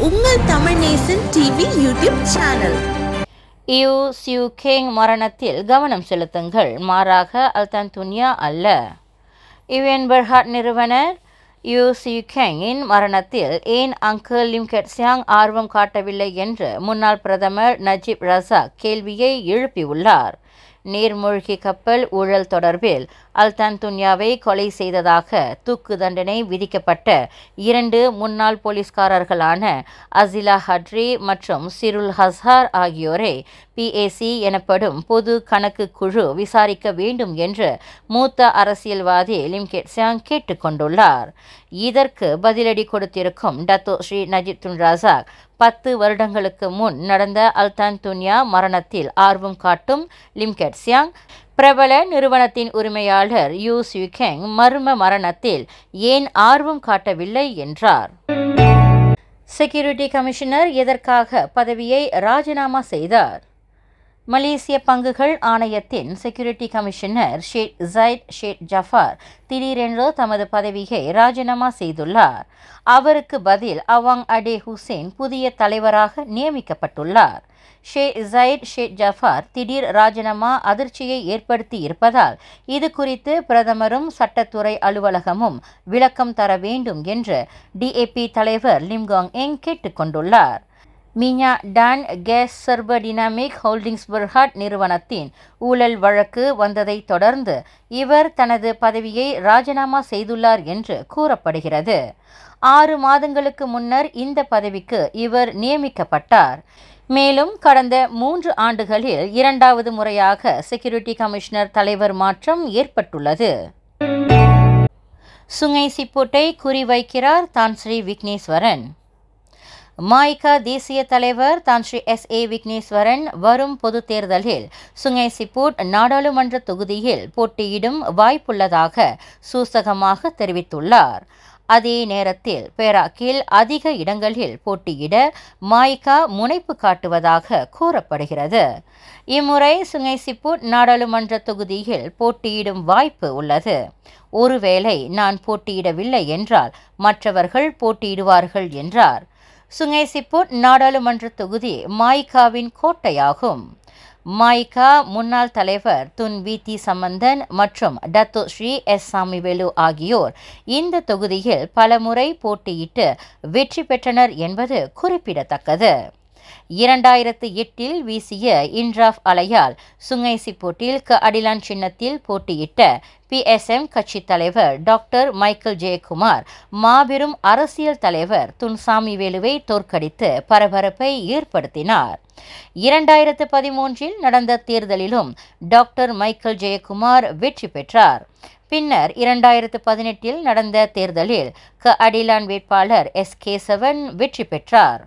உங்கள் Tamil Nesan TV YouTube channel Yu Siew Kang மரணத்தில் கவனம் செலுத்துங்கள் மாறாக அல்தான் துன்யா அல்ல யுஎன் பெர்ஹாட் நிறுவனர் யூ சியூ கேங்கின் மரணத்தில் ஏன் அங்கிள் லிம் கெட்சியாங் ஆர்வம் காட்டவில்லை என்று முன்னாள் பிரதமர் நஜீப் ரசாக் கேள்வியை எழுப்பியுள்ளார் நீர்மூழ்கி கப்பல் ஊழல் தொடர்பில் அல்தான் துன்யாவை கொலை செய்ததாக தூக்கு தண்டனை விதிக்கப்பட்ட இரண்டு முன்னாள் போலீஸ்காரர்களான அசிலா ஹட்ரி மற்றும் சிருல் ஹஸ்ஹார் ஆகியோரை பிஏசி எனப்படும் பொது கணக்கு குழு விசாரிக்க வேண்டும் என்று மூத்த அரசியல்வாதி லிம் கெட்சியாங் கேட்டுக்கொண்டுள்ளார் இதற்கு பதிலடி கொடுத்திருக்கும் Dato Sri Najib Tun Razak பத்து வருடங்களுக்கு முன் நடந்த அல்தான் துன்யா மரணத்தில் ஆர்வம் காட்டும் லிம் கெட்சியாங் பிரபல நிறுவனத்தின் உரிமையாளர் யூ சியூகெங் மர்ம மரணத்தில் ஏன் ஆர்வம் காட்டவில்லை என்றார் செக்யூரிட்டி கமிஷனர் எதற்காக பதவியை ராஜினாமா செய்தார் மலேசிய பங்குகள் ஆணையத்தின் security commissioner Sheikh Zaid Sheikh Jaafar திடீரென்று தமது பதவியை ராஜினாமா செய்துள்ளார் அவருக்கு பதில் அவாங் அடே ஹுசேன் புதிய தலைவராக நியமிக்கப்பட்டுள்ளார் ஷேக் ஜைட் ஷேக் ஜஃபார் திடீர் ராஜினாமா அதிர்ச்சியை ஏற்படுத்தி இருப்பதால் இது குறித்து பிரதமரும் சட்டத்துறை அலுவலகமும் விளக்கம் தர வேண்டும் என்று டிஏபி தலைவர் லிம்காங் எங் கேட்டுக்கொண்டுள்ளார் மியா டான் கேஸ் சர்ப டினாமிக் ஹோல்டிங்ஸ் பெர்ஹாட் நிறுவனத்தின் ஊழல் வழக்கு வந்ததை தொடர்ந்து இவர் தனது பதவியை ராஜினாமா செய்துள்ளார் என்று கூறப்படுகிறது ஆறு மாதங்களுக்கு முன்னர் இந்த பதவிக்கு இவர் நியமிக்கப்பட்டார் மேலும் கடந்த மூன்று ஆண்டுகளில் இரண்டாவது முறையாக செக்யூரிட்டி கமிஷனர் தலைவர் மாற்றம் ஏற்பட்டுள்ளது சுங்கை சிப்போட்டை குறிவைக்கிறார் தான் ஸ்ரீ விக்னேஸ்வரன் மாய்கா தேசிய தலைவர் தான் ஸ்ரீ எஸ் ஏ விக்னேஸ்வரன் வரும் பொது தேர்தலில் சுங்கை சிப்பூட் நாடாளுமன்ற தொகுதியில் போட்டியிடும் வாய்ப்புள்ளதாக சூசகமாக தெரிவித்துள்ளார் அதே நேரத்தில் பேராக்கில் அதிக இடங்களில் போட்டியிட மாய்கா முனைப்பு காட்டுவதாக கூறப்படுகிறது இம்முறை சுங்கை சிப்பூட் நாடாளுமன்ற தொகுதியில் போட்டியிடும் வாய்ப்பு உள்ளது ஒருவேளை நான் போட்டியிடவில்லை என்றால் மற்றவர்கள் போட்டியிடுவார்கள் என்றார் சுங்கை சிப்பூட் நாடாளுமன்ற தொகுதி மாய்காவின் கோட்டையாகும் மாய்கா முன்னாள் தலைவர் துன் வி தி சம்பந்தன் மற்றும் டத்தோ ஸ்ரீ எஸ் சாமிவேலு ஆகியோர் இந்த தொகுதியில் பலமுறை போட்டியிட்டு வெற்றி பெற்றனர் என்பது குறிப்பிடத்தக்கது இரண்டாயிரத்து எட்டில் வீசிய இன்ட்ராஃப் அலையால் சுங்கை சிப்போட்டில் க அடிலான் சின்னத்தில் போட்டியிட்ட பிஎஸ்எம் கட்சி தலைவர் டாக்டர் மைக்கேல் ஜெயக்குமார் மாபெரும் அரசியல் தலைவர் துன்சாமி வேலுவை தோற்கடித்து பரபரப்பை ஏற்படுத்தினார் இரண்டாயிரத்து பதிமூன்றில் நடந்த தேர்தலிலும் டாக்டர் மைக்கேல் ஜெயக்குமார் வெற்றி பெற்றார் பின்னர் இரண்டாயிரத்து பதினெட்டில் நடந்த தேர்தலில் க அடிலான் வேட்பாளர் எஸ் கேசவன் வெற்றி பெற்றார்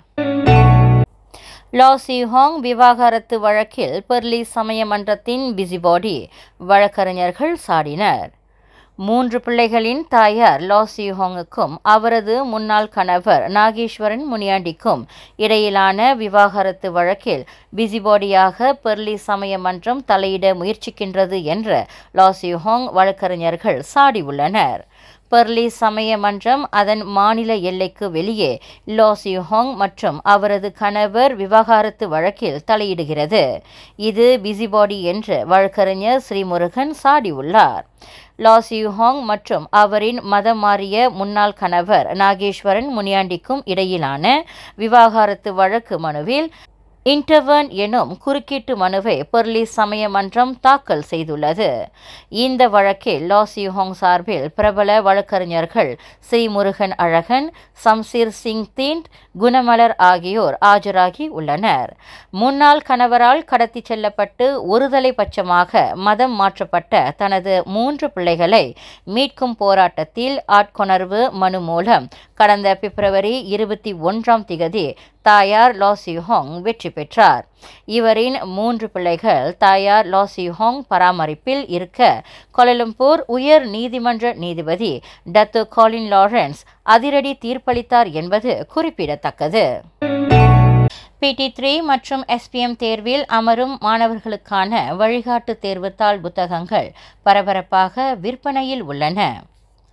லா சிஹாங் விவாகரத்து வழக்கில் பெர்லி சமய மன்றத்தின் பிசிபாடி வழக்கறிஞர்கள் சாடினர் மூன்று பிள்ளைகளின் தாயார் லா சிஹோங்குக்கும் அவரது முன்னாள் கணவர் நாகேஸ்வரன் முனியாண்டிக்கும் இடையிலான விவாகரத்து வழக்கில் பிசிபாடியாக பெர்லி சமய மன்றம் தலையிட முயற்சிக்கின்றது என்று லா சிஹோங் வழக்கறிஞர்கள் சாடியுள்ளனர் பெர்லி சமய மன்றம் அதன் மாநில எல்லைக்கு வெளியே லோ சிஹோங் மற்றும் அவரது கணவர் விவகாரத்து வழக்கில் தலையிடுகிறது இது பிசிபாடி என்று வழக்கறிஞர் ஸ்ரீமுருகன் சாடியுள்ளார் லா சியூஹாங் மற்றும் அவரின் மதம் மாறிய முன்னாள் கணவர் நாகேஸ்வரன் முனியாண்டிக்கும் இடையிலான விவாகரத்து வழக்கு மனுவில் இன்டர்வர்ன் எனும் குறுக்கீட்டு மனுவை பெர்லி சமய மன்றம் தாக்கல் செய்துள்ளது இந்த வழக்கில் லா சியூஹோங் சார்பில் பிரபல வழக்கறிஞர்கள் ஸ்ரீமுருகன் அழகன் சம்சீர் சிங் தீண்ட் குணமலர் ஆகியோர் ஆஜராகி உள்ளனர் முன்னாள் கணவரால் கடத்தி செல்லப்பட்டு ஒருதலை பட்சமாக மதம் மாற்றப்பட்ட தனது மூன்று பிள்ளைகளை மீட்கும் போராட்டத்தில் ஆட்கொணர்வு மனு மூலம் கடந்த பிப்ரவரி இருபத்தி ஒன்றாம் திகதி தாயார் லா சிஹோங் வெற்றி பெற்றார் இவரின் மூன்று பிள்ளைகள் தாயார் லா சிஹோங் பராமரிப்பில் இருக்க கோலலம்பூர் உயர் நீதிமன்ற நீதிபதி டத்து காலின் லாரன்ஸ் அதிரடி தீர்ப்பளித்தார் என்பது குறிப்பிடத்தக்கது பிடி த்ரீ மற்றும் எஸ்பிஎம் தேர்வில் அமரும் மாணவர்களுக்கான வழிகாட்டு தேர்வுத்தாள் புத்தகங்கள் பரபரப்பாக விற்பனையில் உள்ளன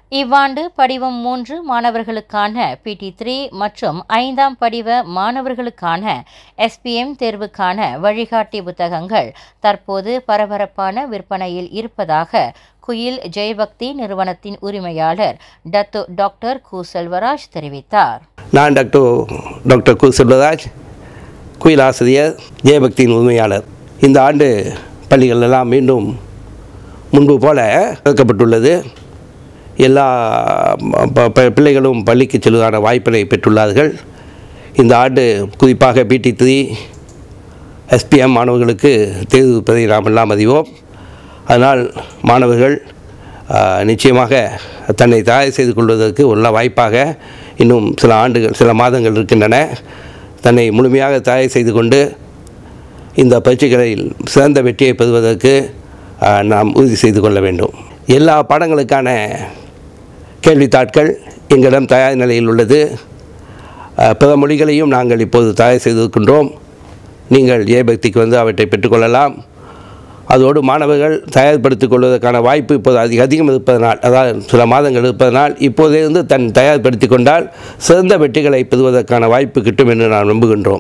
இவ்வாண்டு படிவம் மூன்று மாணவர்களுக்கான பிடி த்ரீ மற்றும் ஐந்தாம் படிவ மாணவர்களுக்கான எஸ்பிஎம் தேர்வுக்கான வழிகாட்டி புத்தகங்கள் தற்போது பரபரப்பான விற்பனையில் இருப்பதாக குயில் ஜெயபக்தி நிறுவனத்தின் உரிமையாளர் டத்து டாக்டர் கு செல்வராஜ் தெரிவித்தார் நான் டாக்டர் டாக்டர் கு செல்வராஜ் குயில் ஆசிரியர் ஜெயபக்தியின் உரிமையாளர் இந்த ஆண்டு பள்ளிகள் எல்லாம் மீண்டும் முன்பு போல திறக்கப்பட்டுள்ளது எல்லா ப- ப- பிள்ளைகளும் பள்ளிக்கு செல்வதான வாய்ப்பினை பெற்றுள்ளார்கள் இந்த ஆண்டு குறிப்பாக பிடி த்ரீ எஸ்பிஎம் மாணவர்களுக்கு தேர்வு இருப்பதை நாம் எல்லாம் அறிவோம் அதனால் மாணவர்கள் ஆ, நிச்சயமாக தன்னை தயார் செய்து கொள்வதற்கு உள்ள வாய்ப்பாக இன்னும் சில ஆண்டுகள் சில மாதங்கள் இருக்கின்றன தன்னை முழுமையாக தயார் செய்து கொண்டு இந்த பரீட்சைகளில் சிறந்த வெற்றியை பெறுவதற்கு ஆ, நாம் உறுதி செய்து கொள்ள வேண்டும் எல்லா பாடங்களுக்கான கேள்வித்தாட்கள் எங்களிடம் தயார் நிலையில் உள்ளது ஆ, பிற மொழிகளையும் நாங்கள் இப்போது தயார் செய்திருக்கின்றோம் நீங்கள் ஏபக்திக்கு வந்து அவற்றை பெற்றுக்கொள்ளலாம் அதோடு மாணவர்கள் தயார்படுத்திக் கொள்வதற்கான வாய்ப்பு இப்போது அதிக அதிகம் இருப்பதனால் அதாவது சில மாதங்கள் இருப்பதனால் இப்போதே இருந்து தன் தயார்படுத்திக் கொண்டால் சிறந்த வெற்றிகளை பெறுவதற்கான வாய்ப்பு கிட்டும் என்று நாம் நம்புகின்றோம்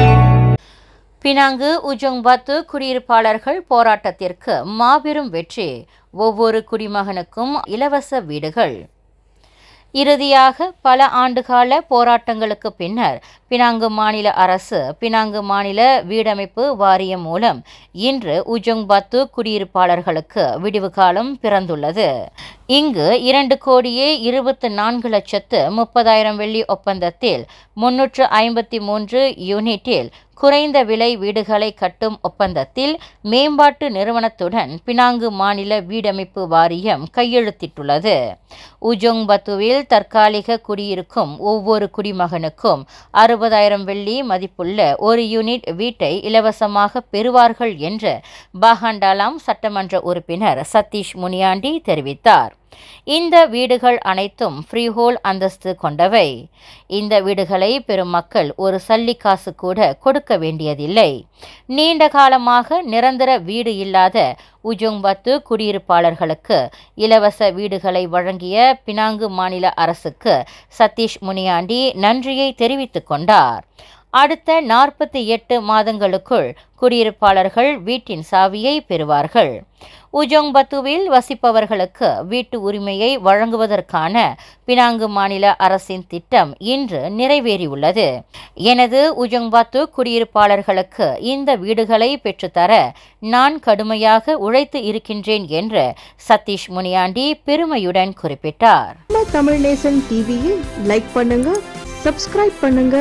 பினாங்கு உஜோங்பாத்து குடியிருப்பாளர்கள் போராட்டத்திற்கு மாபெரும் வெற்றி ஒவ்வொரு குடிமகனுக்கும் இலவச வீடுகள் இறுதியாக பல ஆண்டுகால போராட்டங்களுக்கு பின்னர் பினாங்கு மாநில அரசு பினாங்கு மாநில வீடமைப்பு வாரியம் மூலம் இன்று உஜோங்பாத்து குடியிருப்பாளர்களுக்கு விடிவு காலம் பிறந்துள்ளது இங்கு இரண்டு கோடியே இருபத்து நான்கு லட்சத்து முப்பதாயிரம் வெள்ளி ஒப்பந்தத்தில் முன்னூற்று ஐம்பத்தி மூன்று யூனிட்டில் குறைந்த விலை வீடுகளை கட்டும் ஒப்பந்தத்தில் மேம்பாட்டு நிறுவனத்துடன் பினாங்கு மாநில வீடமைப்பு வாரியம் கையெழுத்திட்டுள்ளது உஜோங் பத்துவில் தற்காலிக குடியிருக்கும் ஒவ்வொரு குடிமகனுக்கும் அறுபதாயிரம் வெள்ளி மதிப்புள்ள ஒரு யூனிட் வீட்டை இலவசமாக பெறுவார்கள் என்று பாகாண்டாலாம் சட்டமன்ற உறுப்பினர் சதீஷ் முனியாண்டி தெரிவித்தார் இந்த வீடுகள் அனைத்தும் ஃப்ரீஹோல் அந்தஸ்து கொண்டவை இந்த வீடுகளை பெறும் மக்கள் ஒரு சல்லி காசு கூட கொடுக்க வேண்டியதில்லை நீண்ட காலமாக நிரந்தர வீடு இல்லாத உஜோங்பத்து குடியிருப்பாளர்களுக்கு இலவச வீடுகளை வழங்கிய பினாங்கு மாநில அரசுக்கு சதீஷ் முனியாண்டி நன்றியை தெரிவித்துக் கொண்டார் அடுத்த நாற்பத்தி எட்டு மாதங்களுக்குள் குடியிருப்பாளர்கள் வீட்டின் சாவியை பெறுவார்கள் உஜோங் பத்துவில் வசிப்பவர்களுக்கு வீட்டு உரிமையை வழங்குவதற்கான பினாங்கு மாநில அரசின் திட்டம் இன்று நிறைவேறியுள்ளது எனது உஜோங் பத்து குடியிருப்பாளர்களுக்கு இந்த வீடுகளை பெற்றுத்தர நான் கடுமையாக உழைத்து இருக்கின்றேன் என்று சதீஷ் முனியாண்டி பெருமையுடன் குறிப்பிட்டார் நம்ம தமிழ் நேசன் டிவியை லைக் பண்ணுங்க சப்ஸ்கிரைப் பண்ணுங்க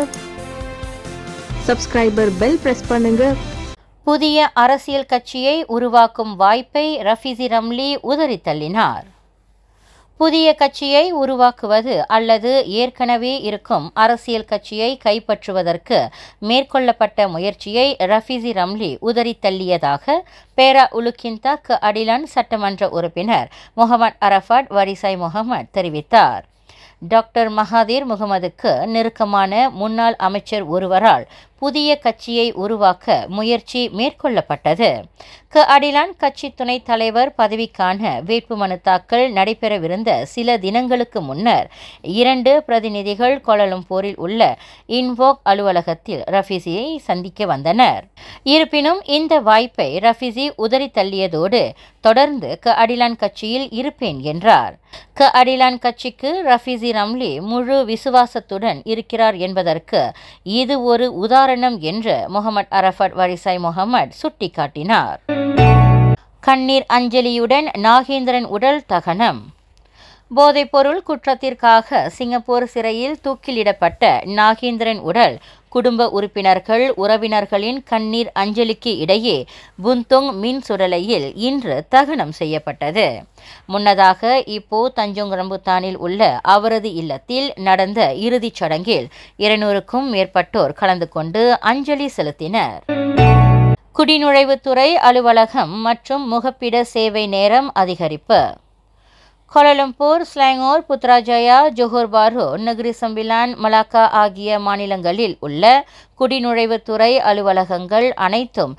சப்ஸ்கிரைபர் பெல் பிரஸ் பண்ணுங்க புதிய அரசியல் கட்சியை உருவாக்கும் வாய்ப்பை ரஃபிசி ரம்லி உதறி தள்ளினார் புதிய கட்சியை உருவாக்குவது அல்லது ஏற்கனவே இருக்கும் அரசியல் கட்சியை கைப்பற்றுவதற்கு மேற்கொள்ளப்பட்ட முயற்சியை ரஃபிசி ரம்லி உதறி தள்ளியதாக பேரா உலுக்கின்தா க அடிலான் சட்டமன்ற உறுப்பினர் முகமது அரஃபாட் வரிசாய் முகமது தெரிவித்தார் டாக்டர் மகாதீர் முகமதுக்கு நெருக்கமான முன்னாள் அமைச்சர் ஒருவரால் புதிய கட்சியை உருவாக்க முயற்சி மேற்கொள்ளப்பட்டது க அடிலான் கட்சி துணைத் தலைவர் பதவிக்கான வேட்புமனு தாக்கல் நடைபெறவிருந்த சில தினங்களுக்கு முன்னர் இரண்டு பிரதிநிதிகள் கோலலம்பூரில் உள்ள இன்வோக் அலுவலகத்தில் ரஃபிசியை சந்திக்க வந்தனர் இருப்பினும் இந்த வாய்ப்பை ரஃபிசி உதறி தள்ளியதோடு தொடர்ந்து க அடிலான் கட்சியில் இருப்பேன் என்றார் க அடிலான் கட்சிக்கு ரஃபிசி ரம்லி முழு விசுவாசத்துடன் இருக்கிறார் என்பதற்கு இது ஒரு உதாரணம் என்று முகமது அரஃபட் வரிசாய் முகமது சுட்டிக்காட்டினார் கண்ணீர் அஞ்சலியுடன் நாகேந்திரன் உடல் தகனம் போதைப்பொருள் குற்றத்திற்காக சிங்கப்பூர் சிறையில் தூக்கிலிடப்பட்ட நாகேந்திரன் உடல் குடும்ப உறுப்பினர்கள் உறவினர்களின் கண்ணீர் அஞ்சலிக்கு இடையே புந்தோங் மின் சுடலையில் இன்று தகனம் செய்யப்பட்டது முன்னதாக இப்போ தஞ்சோங் ரம்புத்தானில் உள்ள அவரது இல்லத்தில் நடந்த இறுதிச் சடங்கில் இருநூறுக்கும் மேற்பட்டோர் கலந்து கொண்டு அஞ்சலி செலுத்தினர் குடிநுழைவுத்துறை அலுவலகம் மற்றும் முகப்பிட சேவை நேரம் அதிகரிப்பு கோலலம்பூர் ஸ்லாங்கோர் புத்ராஜயா ஜோஹர் பாரு நகரி சம்பிலான் மலாக்கா ஆகிய மாநிலங்களில் உள்ள குடிநுழைவுத்துறை அலுவலகங்கள் அனைத்தும்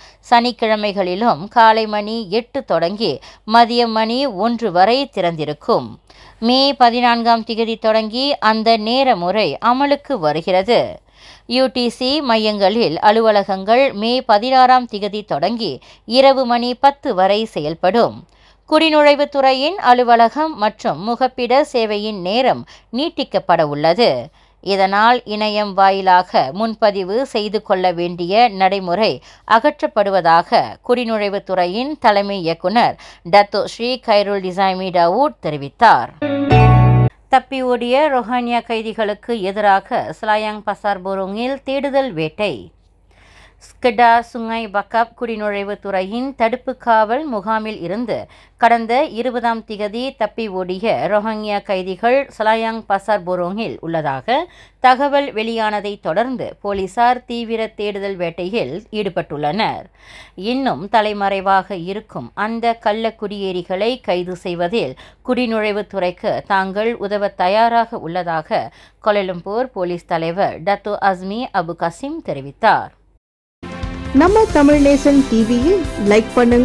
சனிக்கிழமைகளிலும் காலை மணி எட்டு தொடங்கி மதியம் மணி ஒன்று வரை திறந்திருக்கும் மே பதினான்காம் திகதி தொடங்கி அந்த நேர முறை அமலுக்கு வருகிறது யூடிசி மையங்களில் அலுவலகங்கள் மே பதினாறாம் திகதி தொடங்கி இரவு மணி பத்து வரை செயல்படும் குடிநுழைவுத்துறையின் அலுவலகம் மற்றும் முகப்பிட சேவையின் நேரம் நீட்டிக்கப்பட உள்ளது இதனால் இணையம் வாயிலாக முன்பதிவு செய்து கொள்ள வேண்டிய நடைமுறை அகற்றப்படுவதாக குடிநுழைவுத்துறையின் தலைமை இயக்குனர் Dato Sri Khairul Dzaimee Daud தெரிவித்தார் தப்பி ஓடிய ரொஹானியா கைதிகளுக்கு எதிராக ஸ்லாயாங் பசார் போரோங்கில் தேடுதல் வேட்டை ஸ்கெடா சுங்கை பக்காப் குடிநுழைவுத் துறையின் தடுப்பு காவல் முகாமில் இருந்து கடந்த இருபதாம் திகதி தப்பி ஓடிய ரொஹாங்கியா கைதிகள் சலாயாங் பசார் போரோங்கில் உள்ளதாக தகவல் வெளியானதைத் தொடர்ந்து போலீசார் தீவிர தேடுதல் வேட்டையில் ஈடுபட்டுள்ளனர் இன்னும் தலைமறைவாக இருக்கும் அந்த கள்ள குடியேறிகளை கைது செய்வதில் குடிநுழைவுத் துறைக்கு தாங்கள் உதவ தயாராக உள்ளதாக கொலலம்பூர் போலீஸ் தலைவர் டத்தோ அஸ்மி அபு கசிம் தெரிவித்தார் நம்ம தமிழ் நேசன் டிவியை லைக் பண்ணுங்க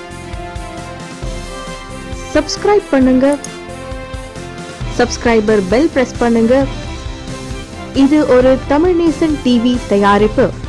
சப்ஸ்கிரைப் பண்ணுங்க சப்ஸ்கிரைபர் பெல் பிரஸ் பண்ணுங்க இது ஒரு தமிழ் நேசன் டிவி தயாரிப்பு